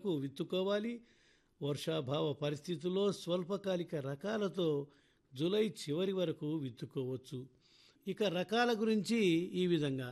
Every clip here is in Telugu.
వరకు విత్తుకోవాలి వర్షాభావ పరిస్థితుల్లో స్వల్పకాలిక రకాలతో జూలై చివరి వరకు విత్తుకోవచ్చు ఇక రకాల గురించి ఈ విధంగా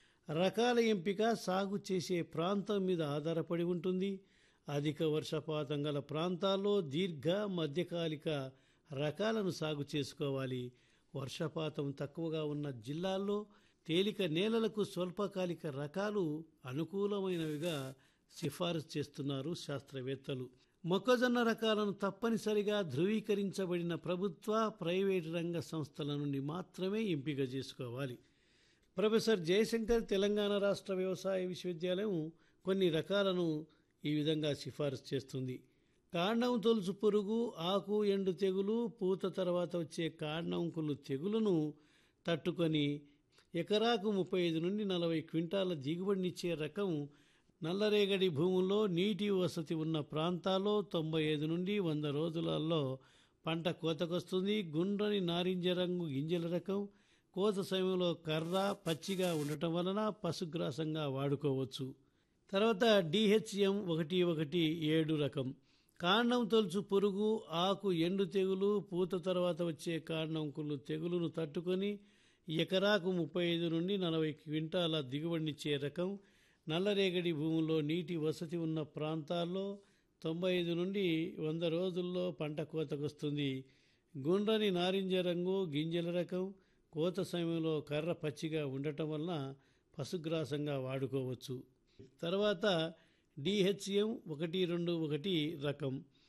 రకాల ఎంపిక సాగు చేసే ప్రాంతం మీద ఆధారపడి ఉంటుంది అధిక వర్షపాతం గల ప్రాంతాల్లో దీర్ఘ మధ్యకాలిక రకాలను సాగు చేసుకోవాలి వర్షపాతం తక్కువగా ఉన్న జిల్లాల్లో తేలిక నేలలకు స్వల్పకాలిక రకాలు అనుకూలమైనవిగా సిఫారసు చేస్తున్నారు శాస్త్రవేత్తలు మొక్కజొన్న రకాలను తప్పనిసరిగా ధృవీకరించబడిన ప్రభుత్వ ప్రైవేటు రంగ సంస్థల నుండి మాత్రమే ఎంపిక చేసుకోవాలి ప్రొఫెసర్ జయశంకర్ తెలంగాణ రాష్ట్ర వ్యవసాయ విశ్వవిద్యాలయం కొన్ని రకాలను ఈ విధంగా సిఫారసు చేస్తుంది కాండం తొలుచు పురుగు ఆకు ఎండు తెగులు పూత తర్వాత వచ్చే కాండంకులు తెగులను తట్టుకొని ఎకరాకు ముప్పై ఐదు నుండి నలభై క్వింటాల దిగుబడినిచ్చే రకం నల్లరేగడి భూముల్లో నీటి వసతి ఉన్న ప్రాంతాల్లో తొంభై ఐదు నుండి వంద రోజులలో పంట కోతకొస్తుంది గుండ్రని నారింజ రంగు గింజల రకం కోత సమయంలో కర్ర పచ్చిగా ఉండటం వలన పశుగ్రాసంగా వాడుకోవచ్చు తర్వాత డిహెచ్ఎం ఒకటి ఒకటి ఏడు రకం కాండం తొలుచు పురుగు ఆకు ఎండు తెగులు పూత తర్వాత వచ్చే కాండంకులు తెగులును తట్టుకొని ఎకరాకు ముప్పై ఐదు నుండి నలభై క్వింటాల దిగుబడినిచ్చే రకం నల్లరేగడి భూముల్లో నీటి వసతి ఉన్న ప్రాంతాల్లో తొంభై ఐదు నుండి వంద రోజుల్లో పంట కోతకొస్తుంది గుండ్రని నారింజ రంగు గింజల రకం కోత సమయంలో కర్ర పచ్చిగా ఉండటం వలన పశుగ్రాసంగా వాడుకోవచ్చు తర్వాత డిహెచ్ఎం ఒకటి రెండు ఒకటి రకం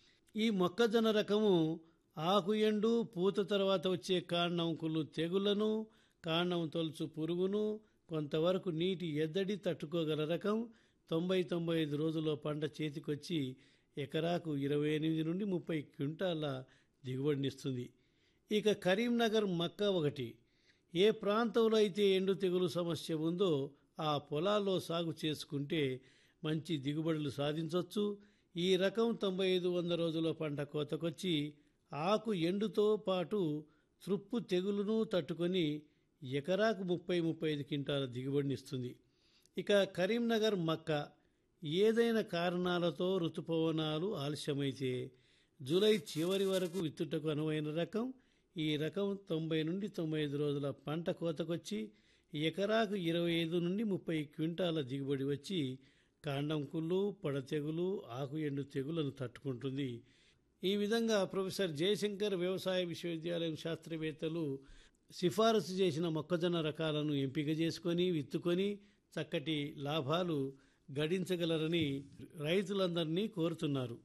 ఈ మొక్కజొన్న రకము ఆకు ఎండు పూత తర్వాత వచ్చే కాండంకులు తెగులను కాండం తొలుచు పురుగును కొంతవరకు నీటి ఎద్దడి తట్టుకోగల రకం తొంభై తొంభై ఐదు రోజుల్లో పంట చేతికొచ్చి ఎకరాకు ఇరవై ఎనిమిది నుండి ముప్పై క్వింటాల దిగుబడినిస్తుంది ఇక కరీంనగర్ మక్క ఒకటి ఏ ప్రాంతంలో అయితే ఎండు తెగులు సమస్య ఉందో ఆ పొలాల్లో సాగు చేసుకుంటే మంచి దిగుబడులు సాధించవచ్చు ఈ రకం తొంభై ఐదు వంద రోజుల పంట కోతకొచ్చి ఆకు ఎండుతో పాటు త్రుప్పు తెగులును తట్టుకొని ఎకరాకు ముప్పై ముప్పై ఐదు క్వింటాల దిగుబడినిస్తుంది ఇక కరీంనగర్ మక్క ఏదైనా కారణాలతో ఋతుపవనాలు ఆలస్యమైతే జూలై చివరి వరకు విత్తుటకు అనువైన రకం ఈ రకం తొంభై నుండి తొంభై ఐదు రోజుల పంట కోతకొచ్చి ఎకరాకు ఇరవై ఐదు నుండి ముప్పై క్వింటాల దిగుబడి వచ్చి కాండం కుళ్ళు పొడ తెగులు ఆకు ఎండు తెగులను తట్టుకుంటుంది ఈ విధంగా ప్రొఫెసర్ జయశంకర్ వ్యవసాయ విశ్వవిద్యాలయం శాస్త్రవేత్తలు సిఫారసు చేసిన మొక్కజొన్న రకాలను ఎంపిక చేసుకొని విత్తుకొని చక్కటి లాభాలు గడించగలరని రైతులందరినీ కోరుతున్నారు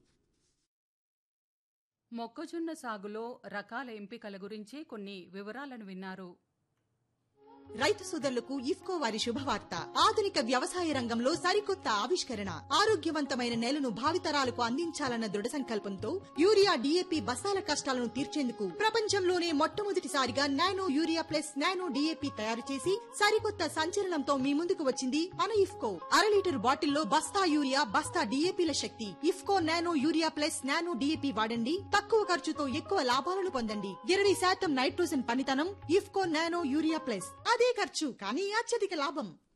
మొక్కజొన్న సాగులో రకాల ఎంపికల గురించి కొన్ని వివరాలను విన్నారు రైతు సోదరులకు ఇఫ్కో వారి శుభవార్త ఆధునిక వ్యవసాయ రంగంలో సరికొత్త ఆవిష్కరణ ఆరోగ్యవంతమైన నేలను భావితరాలకు అందించాలన్న దృఢ సంకల్పంతో యూరియా డీఏపీ బస్తాల కష్టాలను తీర్చేందుకు ప్రపంచంలోనే మొట్టమొదటిసారిగా nano urea plus nano DAP తయారు చేసి సరికొత్త సంచలనంతో మీ ముందుకు వచ్చింది మన ఇఫ్కో అర లీటర్ బాటిల్లో బస్తా యూరియా బస్తా డీఏపీల శక్తి IFFCO nano urea plus nano DAP వాడండి తక్కువ ఖర్చుతో ఎక్కువ లాభాలను పొందండి ఇరవై శాతం నైట్రోజన్ పనితనం ఇఫ్కో నానో యూరియా ప్లస్ అదే ఖర్చు కానీ అత్యధిక లాభం